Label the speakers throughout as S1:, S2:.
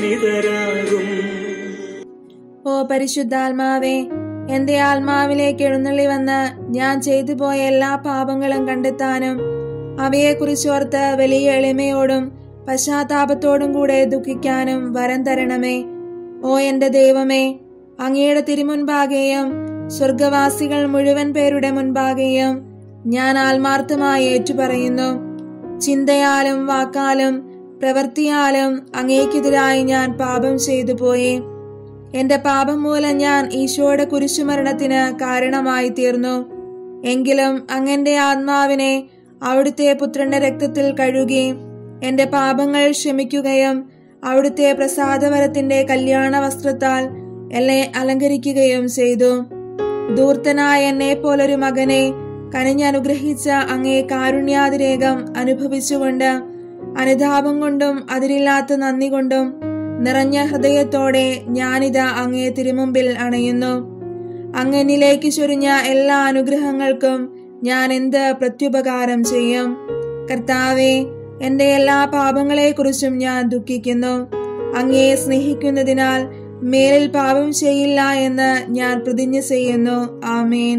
S1: ധ്വനിതരാകും
S2: ഓ പരിശുദ്ധാത്മാവേ എന്റെ ആത്മാവിലേക്ക് എഴുന്നള്ളി വന്ന് ഞാൻ ചെയ്തു പോയ എല്ലാ പാപങ്ങളും കണ്ടെത്താനും അവയെക്കുറിച്ചോർത്ത് വലിയ എളിമയോടും പശ്ചാത്താപത്തോടും കൂടെ ദുഃഖിക്കാനും വരം തരണമേ ഓ എന്റെ ദൈവമേ അങ്ങയുടെ തിരുമുൻപാകെയും സ്വർഗവാസികൾ മുഴുവൻ പേരുടെ മുൻപാകെയും ഞാൻ ആത്മാർത്ഥമായി ഏറ്റുപറയുന്നു ചിന്തയാലും വാക്കാലും പ്രവൃത്തിയാലും അങ്ങേക്കെതിരായി ഞാൻ പാപം ചെയ്തു പോയി എന്റെ പാപം മൂലം ഞാൻ ഈശോയുടെ കുരിശുമരണത്തിന് കാരണമായി തീർന്നു എങ്കിലും അങ്ങന്റെ ആത്മാവിനെ അവിടുത്തെ പുത്രന്റെ രക്തത്തിൽ കഴുകി എന്റെ പാപങ്ങൾ ക്ഷമിക്കുകയും അവിടുത്തെ പ്രസാദവരത്തിന്റെ കല്യാണ വസ്ത്രത്താൽ എന്നെ അലങ്കരിക്കുകയും ചെയ്തു ധൂർത്തനായ എന്നെ പോലൊരു മകനെ കനിഞ്ഞനുഗ്രഹിച്ച അങ്ങേ കാരുണ്യാതിരേകം അനുഭവിച്ചുകൊണ്ട് അനുതാപം കൊണ്ടും അതിരില്ലാത്ത നന്ദി കൊണ്ടും നിറഞ്ഞ ഹൃദയത്തോടെ ഞാനിതാ അങ്ങേ തിരുമുമ്പിൽ അണയുന്നു അങ്ങനിലേക്ക് ചൊരിഞ്ഞ എല്ലാ അനുഗ്രഹങ്ങൾക്കും ഞാൻ എന്ത് പ്രത്യുപകാരം ചെയ്യും കർത്താവെ എന്റെ എല്ലാ പാപങ്ങളെക്കുറിച്ചും ഞാൻ ദുഃഖിക്കുന്നു അങ്ങയെ സ്നേഹിക്കുന്നതിനാൽ മേലിൽ പാപം ചെയ്യില്ല എന്ന് ഞാൻ പ്രതിജ്ഞ ചെയ്യുന്നു ആമേൻ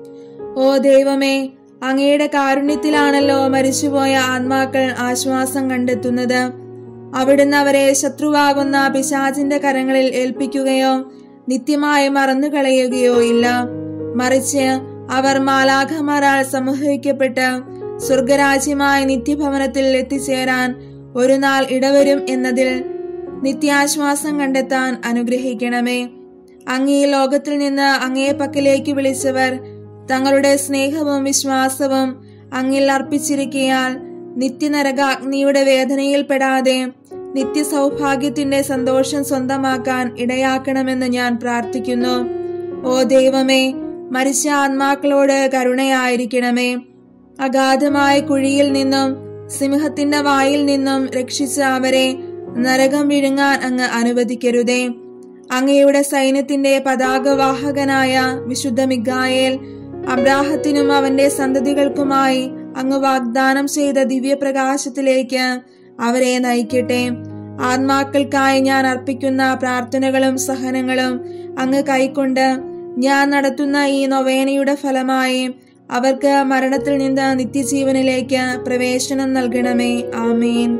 S2: ഓ ദൈവമേ അങ്ങയുടെ കാരുണ്യത്തിലാണല്ലോ മരിച്ചുപോയ ആത്മാക്കൾ ആശ്വാസം കണ്ടെത്തുന്നത് അവിടുന്ന് അവരെ ശത്രുവാകുന്ന പിശാചിന്റെ കരങ്ങളിൽ ഏൽപ്പിക്കുകയോ നിത്യമായി മറന്നുകളയുകയോ ഇല്ല മറിച്ച് അവർ മാലാഖമാരാൽ സമൂഹിക്കപ്പെട്ട് സ്വർഗരാജ്യമായ നിത്യഭവനത്തിൽ എത്തിച്ചേരാൻ ഒരു നാൾ ഇടവരും എന്നതിൽ നിത്യാശ്വാസം കണ്ടെത്താൻ അനുഗ്രഹിക്കണമേ അങ്ങേ ലോകത്തിൽ നിന്ന് അങ്ങേ പക്കലേക്ക് വിളിച്ചവർ തങ്ങളുടെ സ്നേഹവും വിശ്വാസവും അങ്ങിൽ അർപ്പിച്ചിരിക്കയാൽ നിത്യനരകാഗ്നിയുടെ വേദനയിൽപ്പെടാതെ നിത്യസൗഭാഗ്യത്തിന്റെ സന്തോഷം സ്വന്തമാക്കാൻ ഇടയാക്കണമെന്ന് ഞാൻ പ്രാർത്ഥിക്കുന്നു ഓ ദൈവമേ മരിച്ച ആത്മാക്കളോട് കരുണയായിരിക്കണമേ അഗാധമായ കുഴിയിൽ നിന്നും സിംഹത്തിന്റെ വായിൽ നിന്നും രക്ഷിച്ച അവരെ നരകം വിഴുങ്ങാൻ അങ്ങ് അനുവദിക്കരുതേ അങ്ങയുടെ സൈന്യത്തിന്റെ പതാകവാഹകനായ വിശുദ്ധ മിഗായേൽ അബ്രാഹത്തിനും അവന്റെ സന്തതികൾക്കുമായി അങ്ങ് വാഗ്ദാനം ചെയ്ത ദിവ്യപ്രകാശത്തിലേക്ക് അവരെ നയിക്കട്ടെ ആത്മാക്കൾക്കായി ഞാൻ അർപ്പിക്കുന്ന പ്രാർത്ഥനകളും സഹനങ്ങളും അങ്ങ് കൈക്കൊണ്ട് ഞാൻ നടത്തുന്ന ഈ നൊവേനയുടെ ഫലമായി അവർക്ക് മരണത്തിൽ നിന്ന് നിത്യജീവനിലേക്ക് പ്രവേശനം നൽകണമേ ആമേൻ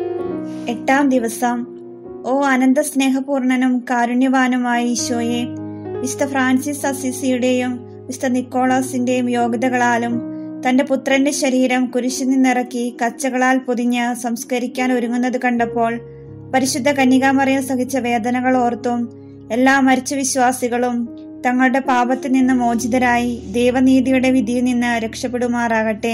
S3: എട്ടാം ദിവസം ഓ അനന്ത സ്നേഹപൂർണനും കാരുണ്യവാനുമായ ഈശോയെ വിശുദ്ധ ഫ്രാൻസിസ് അസിസിയുടെയും വിശുദ്ധ നിക്കോളാസിന്റെയും യോഗ്യതകളാലും തന്റെ പുത്രന്റെ ശരീരം കുരിശിൽ നിന്നിറക്കി കച്ചകളാൽ പൊതിഞ്ഞ് സംസ്കരിക്കാൻ ഒരുങ്ങുന്നത് കണ്ടപ്പോൾ പരിശുദ്ധ കന്യകാമറിയം സഹിച്ച വേദനകൾ ഓർത്തും എല്ലാ മരിച്ച വിശ്വാസികളും തങ്ങളുടെ പാപത്തിൽ നിന്ന് മോചിതരായി ദൈവനീതിയുടെ വിധിയിൽ നിന്ന് രക്ഷപ്പെടുമാറാകട്ടെ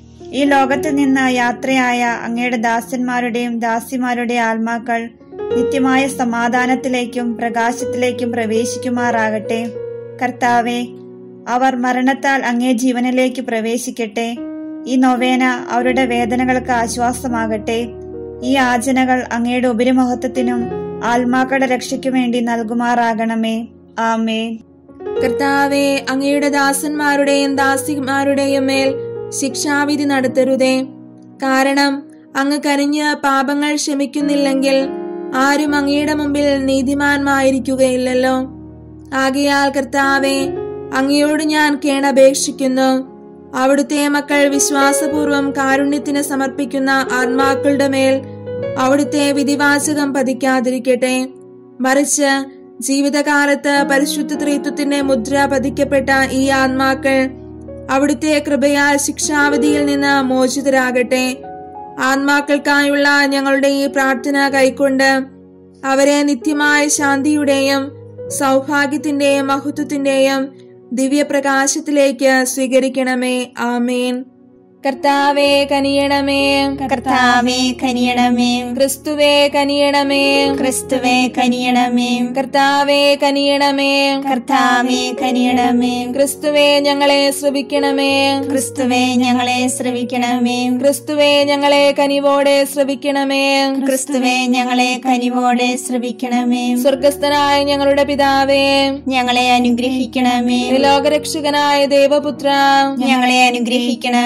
S3: ഈ ലോകത്തിൽ നിന്ന് യാത്രയായ അങ്ങയുടെ ദാസന്മാരുടെയും ദാസിമാരുടെയും ആത്മാക്കൾ നിത്യമായ സമാധാനത്തിലേക്കും പ്രകാശത്തിലേക്കും പ്രവേശിക്കുമാറാകട്ടെ കർത്താവെ അവർ മരണത്താൽ അങ്ങേ ജീവനിലേക്ക് പ്രവേശിക്കട്ടെ ഈ നൊവേന അവരുടെ വേദനകൾക്ക് ആശ്വാസമാകട്ടെ ഈ യാചനകൾ അങ്ങയുടെ ഉപരിമഹത്വത്തിനും ആത്മാക്കളുടെ രക്ഷയ്ക്കു വേണ്ടി നൽകുമാറാകണമേ ആമേൻ
S2: കർത്താവെ അങ്ങയുടെ ദാസന്മാരുടെയും ദാസിമാരുടെയും മേൽ ശിക്ഷാവിധി നടത്തരുതേ കാരണം അങ്ങ് കനിഞ്ഞ് പാപങ്ങൾ ക്ഷമിക്കുന്നില്ലെങ്കിൽ ആരും അങ്ങയുടെ മുമ്പിൽ നീതിമാന്മായിരിക്കുകയില്ലല്ലോ ആകയാൽ കർത്താവെ അങ്ങയോട് ഞാൻ കേണപേക്ഷിക്കുന്നു അവിടുത്തെ മക്കൾ വിശ്വാസപൂർവം കാരുണ്യത്തിന് സമർപ്പിക്കുന്ന ആത്മാക്കളുടെ മേൽ അവിടുത്തെ വിധിവാചകം പതിക്കാതിരിക്കട്ടെ മറിച്ച് ജീവിതകാലത്ത് പരിശുദ്ധ ത്രിത്വത്തിന്റെ മുദ്ര പതിക്കപ്പെട്ട ഈ ആത്മാക്കൾ അവിടുത്തെ കൃപയാൽ ശിക്ഷാവിധിയിൽ നിന്ന് മോചിതരാകട്ടെ ആത്മാക്കൾക്കായുള്ള ഞങ്ങളുടെ ഈ പ്രാർത്ഥന കൈക്കൊണ്ട് അവരെ നിത്യമായ ശാന്തിയുടെയും സൗഭാഗ്യത്തിന്റെയും മഹത്വത്തിന്റെയും ദിവ്യപ്രകാശത്തിലേക്ക് സ്വീകരിക്കണമേ ആമേൻ കർത്താവേ കനിയണമേ
S3: കർത്താവേ കനിയണമേ
S2: ക്രിസ്തുവേ കനിയണമേ
S3: ക്രിസ്തുവേ കനിയണമേ
S2: കർത്താവേ കനിയണമേ
S3: കർത്താവേ കനിയണമേ
S2: ക്രിസ്തുവേ ഞങ്ങളെ ശ്രവിക്കണമേ
S3: ക്രിസ്തുവേ ഞങ്ങളെ ശ്രവിക്കണമേ
S2: ക്രിസ്തുവേ ഞങ്ങളെ കനിവോടെ ശ്രവിക്കണമേ
S3: ക്രിസ്തുവേ ഞങ്ങളെ കനിവോടെ ശ്രവിക്കണമേ
S2: സ്വർഗസ്ഥനായ ഞങ്ങളുടെ പിതാവേ
S3: ഞങ്ങളെ അനുഗ്രഹിക്കണമേ
S2: ലോകരക്ഷകനായ ദേവപുത്ര
S3: ഞങ്ങളെ അനുഗ്രഹിക്കണമേ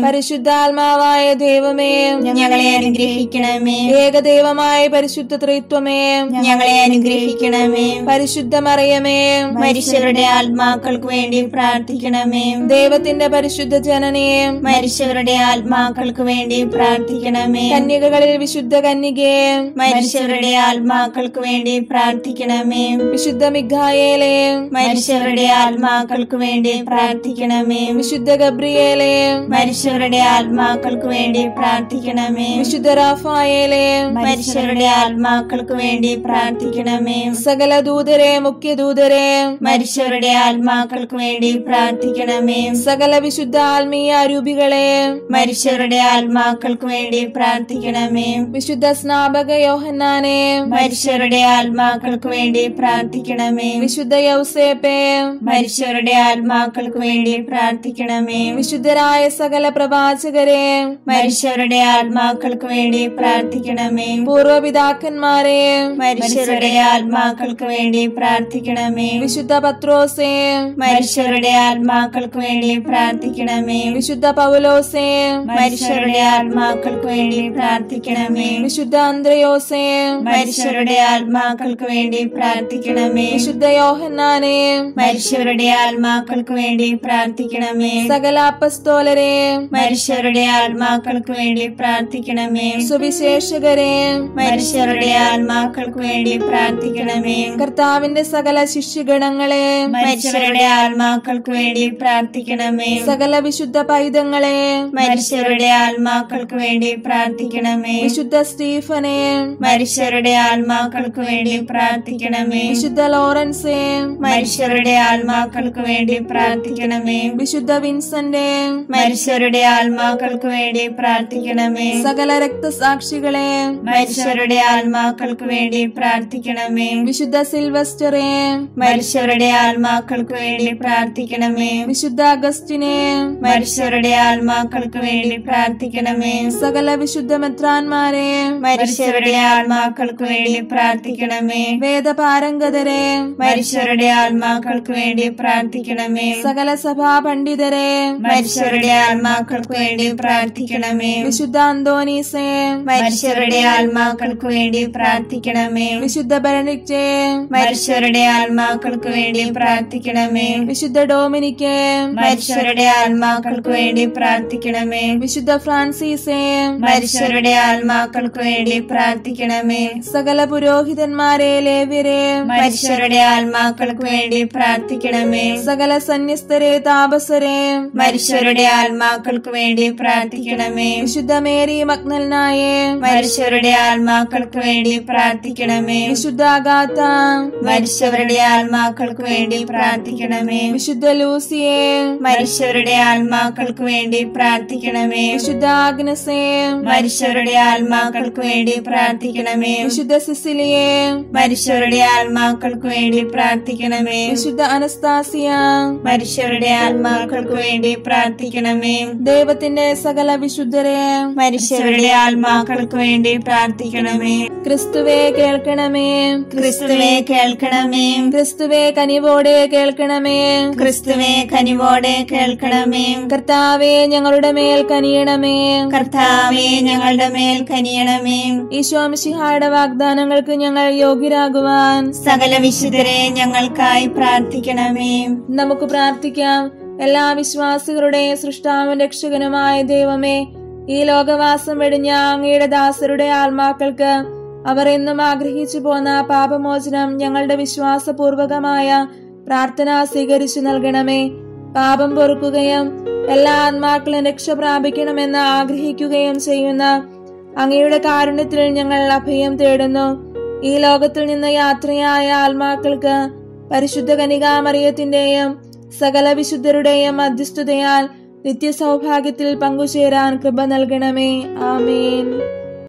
S2: പരിശുദ്ധാത്മാവായ ദൈവമേ
S3: ഞങ്ങളെ അനുഗ്രഹിക്കണമേ
S2: ഏകദൈവമായ പരിശുദ്ധ ത്രിത്വമേ
S3: ഞങ്ങളെ അനുഗ്രഹിക്കണമേ
S2: പരിശുദ്ധ മറിയമേ
S3: മരിച്ചവരുടെ ആത്മാക്കൾക്ക് വേണ്ടി പ്രാർത്ഥിക്കണമേ
S2: ദൈവത്തിന്റെ പരിശുദ്ധ ജനനേ
S3: മരിച്ചവരുടെ ആത്മാക്കൾക്ക് വേണ്ടി പ്രാർത്ഥിക്കണമേ
S2: കന്യകകളിൽ വിശുദ്ധ കന്യകേ
S3: മരിച്ചവരുടെ ആത്മാക്കൾക്ക് വേണ്ടി പ്രാർത്ഥിക്കണമേ
S2: വിശുദ്ധ മിഖായേലേ
S3: മരിച്ചവരുടെ ആത്മാക്കൾക്ക് വേണ്ടി പ്രാർത്ഥിക്കണമേ
S2: വിശുദ്ധ ഗബ്രിയേലേ
S3: മരിച്ചവരുടെ ആത്മാക്കൾക്ക് വേണ്ടി പ്രാർത്ഥിക്കണമേ
S2: വിശുദ്ധ റാഫായേലേ
S3: മരിച്ചവരുടെ ആത്മാക്കൾക്ക് വേണ്ടി പ്രാർത്ഥിക്കണമേ
S2: സകല ദൂതരെ മുഖ്യദൂതരെ
S3: മരിച്ചവരുടെ ആത്മാക്കൾക്ക് വേണ്ടി പ്രാർത്ഥിക്കണമേ
S2: സകല വിശുദ്ധ ആത്മീയ അരൂപികളെ
S3: മരിച്ചവരുടെ ആത്മാക്കൾക്ക് വേണ്ടി പ്രാർത്ഥിക്കണമേ
S2: വിശുദ്ധ സ്നാപക യോഹന്നാനെ
S3: മരിച്ചവരുടെ ആത്മാക്കൾക്ക് വേണ്ടി പ്രാർത്ഥിക്കണമേ
S2: വിശുദ്ധ യൗസേപ്പെ
S3: മരിച്ചവരുടെ ആത്മാക്കൾക്ക് വേണ്ടി പ്രാർത്ഥിക്കണമേ
S2: വിശുദ്ധരായ സകല പ്രവാചകരെ
S3: മരിച്ചവരുടെ ആത്മാക്കൾക്ക് വേണ്ടി പ്രാർത്ഥിക്കണമേ
S2: പൂർവപിതാക്കന്മാരെ
S3: മരിച്ചവരുടെ ആത്മാക്കൾക്ക് വേണ്ടി പ്രാർത്ഥിക്കണമേ
S2: വിശുദ്ധ പത്രോസെ
S3: മരിച്ചവരുടെ ആത്മാക്കൾക്ക് വേണ്ടി പ്രാർത്ഥിക്കണമേ
S2: വിശുദ്ധ പൗലോസെ
S3: മരിച്ചവരുടെ ആത്മാക്കൾക്ക് വേണ്ടി പ്രാർത്ഥിക്കണമേ
S2: വിശുദ്ധ അന്ത്രയോസെ
S3: മരിച്ചവരുടെ ആത്മാക്കൾക്ക് വേണ്ടി പ്രാർത്ഥിക്കണമേ
S2: വിശുദ്ധ യോഹന്നാനെ
S3: മരിച്ചവരുടെ ആത്മാക്കൾക്ക് വേണ്ടി പ്രാർത്ഥിക്കണമേ
S2: സകല അപ്പസ്തോലരെ
S3: മരിച്ചവരുടെ ആത്മാക്കൾക്ക് വേണ്ടി പ്രാർത്ഥിക്കണമേ
S2: സുവിശേഷകരെ
S3: മരിച്ചവരുടെ ആത്മാക്കൾക്ക് വേണ്ടി പ്രാർത്ഥിക്കണമേ
S2: കർത്താവിന്റെ സകല ശിഷ്യഗണങ്ങളെ
S3: മരിച്ചവരുടെ ആത്മാക്കൾക്ക് വേണ്ടി പ്രാർത്ഥിക്കണമേ
S2: സകല വിശുദ്ധ പൈതങ്ങളെ
S3: മരിച്ചവരുടെ ആത്മാക്കൾക്ക് വേണ്ടി പ്രാർത്ഥിക്കണമേ
S2: വിശുദ്ധ സ്റ്റീഫനെ
S3: മരിച്ചവരുടെ ആത്മാക്കൾക്ക് വേണ്ടി പ്രാർത്ഥിക്കണമേ
S2: വിശുദ്ധ ലോറൻസെ
S3: മരിച്ചവരുടെ ആത്മാക്കൾക്ക് വേണ്ടി പ്രാർത്ഥിക്കണമേ
S2: വിശുദ്ധ വിൻസന്റെ
S3: മരിച്ചവരുടെ ആത്മാക്കൾക്ക് വേണ്ടി പ്രാർത്ഥിക്കണമേ
S2: സകല രക്തസാക്ഷികളെ
S3: മരിച്ചവരുടെ ആത്മാക്കൾക്ക് വേണ്ടി പ്രാർത്ഥിക്കണമേ
S2: വിശുദ്ധ സിൽവസ്റ്ററെ
S3: മരിച്ചവരുടെ ആത്മാക്കൾക്ക് വേണ്ടി പ്രാർത്ഥിക്കണമേ
S2: വിശുദ്ധ അഗസ്റ്റിനെ
S3: മരിച്ചവരുടെ ആത്മാക്കൾക്ക് വേണ്ടി പ്രാർത്ഥിക്കണമേ
S2: സകല വിശുദ്ധ മെത്രാന്മാരെ
S3: മരിച്ചവരുടെ ആത്മാക്കൾക്ക് വേണ്ടി പ്രാർത്ഥിക്കണമേ
S2: വേദപാരംഗതരെ
S3: മരിച്ചവരുടെ ആത്മാക്കൾക്ക് വേണ്ടി പ്രാർത്ഥിക്കണമേ
S2: സകല സഭാ പണ്ഡിതരെ
S3: മരിച്ചവരുടെ ആത്മാക്കൾക്ക് വേണ്ടി പ്രാർത്ഥിക്കണമേ
S2: വിശുദ്ധ അന്തോനീസെ
S3: മരിച്ചവരുടെ ആത്മാക്കൾക്ക് വേണ്ടി പ്രാർത്ഥിക്കണമേ
S2: വിശുദ്ധ ബെനഡിക്റ്റ്
S3: മരിച്ചവരുടെ ആത്മാക്കൾക്ക് വേണ്ടി പ്രാർത്ഥിക്കണമേ
S2: വിശുദ്ധ ഡോമിനിക്ക്
S3: മരിച്ചവരുടെ ആത്മാക്കൾക്ക് വേണ്ടി പ്രാർത്ഥിക്കണമേ
S2: വിശുദ്ധ ഫ്രാൻസിസെ
S3: മരിച്ചവരുടെ ആത്മാക്കൾക്ക് വേണ്ടി പ്രാർത്ഥിക്കണമേ
S2: സകല പുരോഹിതന്മാരെ ലേവ്യരെ
S3: മരിച്ചവരുടെ ആത്മാക്കൾക്ക് വേണ്ടി പ്രാർത്ഥിക്കണമേ
S2: സകല സന്യസ്തരെ താപസരെ
S3: മരിച്ചവരുടെ ആത്മാക്കൾക്ക് വേണ്ടി പ്രാർത്ഥിക്കണമേ
S2: വിശുദ്ധ മേരി മഗ്നൽനായെ
S3: മരിച്ചവരുടെ ആത്മാക്കൾക്ക് വേണ്ടി പ്രാർത്ഥിക്കണമേ
S2: വിശുദ്ധ അഗാത്ത
S3: മരിച്ചവരുടെ ആത്മാക്കൾക്ക് വേണ്ടി പ്രാർത്ഥിക്കണമേ
S2: വിശുദ്ധ ലൂസിയെ
S3: മരിച്ചവരുടെ ആത്മാക്കൾക്ക് വേണ്ടി പ്രാർത്ഥിക്കണമേ
S2: വിശുദ്ധ ആഗ്നസെ
S3: മരിച്ചവരുടെ ആത്മാക്കൾക്ക് വേണ്ടി പ്രാർത്ഥിക്കണമേ
S2: വിശുദ്ധ സിസിലിയെ
S3: മരിച്ചവരുടെ ആത്മാക്കൾക്ക് വേണ്ടി പ്രാർത്ഥിക്കണമേ
S2: വിശുദ്ധ അനസ്താസിയ
S3: മരിച്ചവരുടെ ആത്മാക്കൾക്ക് വേണ്ടി പ്രാർത്ഥിക്കണമേ
S2: ദൈവത്തിന്റെ സകല വിശുദ്ധരെ
S3: മരിച്ചവരുടെ ആത്മാക്കൾക്ക് വേണ്ടി പ്രാർത്ഥിക്കണമേ
S2: ക്രിസ്തുവെ കേൾക്കണമേ
S3: ക്രിസ്തുവെ കേൾക്കണമേ
S2: ക്രിസ്തുവെ കനിവോടെ കേൾക്കണമേ
S3: ക്രിസ്തുവെ കനിവോടെ കേൾക്കണമേ
S2: കർത്താവെ ഞങ്ങളുടെ മേൽ കനിയണമേ
S3: കർത്താവെ ഞങ്ങളുടെ മേൽ കനിയണമേ
S2: ഈശോമിശിഹായുടെ വാഗ്ദാനങ്ങൾക്ക് ഞങ്ങൾ യോഗ്യരാകുവാൻ
S3: സകല വിശുദ്ധരെ ഞങ്ങൾക്കായി പ്രാർത്ഥിക്കണമേ
S2: നമുക്ക് പ്രാർത്ഥിക്കാം എല്ലാ വിശ്വാസികളുടെയും സൃഷ്ടാവും രക്ഷകനുമായ ദൈവമേ ഈ ലോകവാസം വെടിഞ്ഞ അങ്ങയുടെ ദാസരുടെ ആത്മാക്കൾക്ക് അവർ എന്നും ആഗ്രഹിച്ചു പോന്ന പാപമോചനം ഞങ്ങളുടെ വിശ്വാസപൂർവകമായ പ്രാർത്ഥന സ്വീകരിച്ചു നൽകണമേ പാപം പൊറുക്കുകയും എല്ലാ ആത്മാക്കളും രക്ഷ പ്രാപിക്കണമെന്ന് ആഗ്രഹിക്കുകയും ചെയ്യുന്ന അങ്ങയുടെ കാരുണ്യത്തിൽ ഞങ്ങൾ അഭയം തേടുന്നു ഈ ലോകത്തിൽ നിന്ന് യാത്രയായ ആത്മാക്കൾക്ക് പരിശുദ്ധ കനികാമറിയത്തിന്റെയും സകല വിശുദ്ധരുടെയും മധ്യസ്ഥതയാൽ നിത്യസൗഭാഗ്യത്തിൽ പങ്കുചേരാൻ കൃപ നൽകണമേ ആമേൻ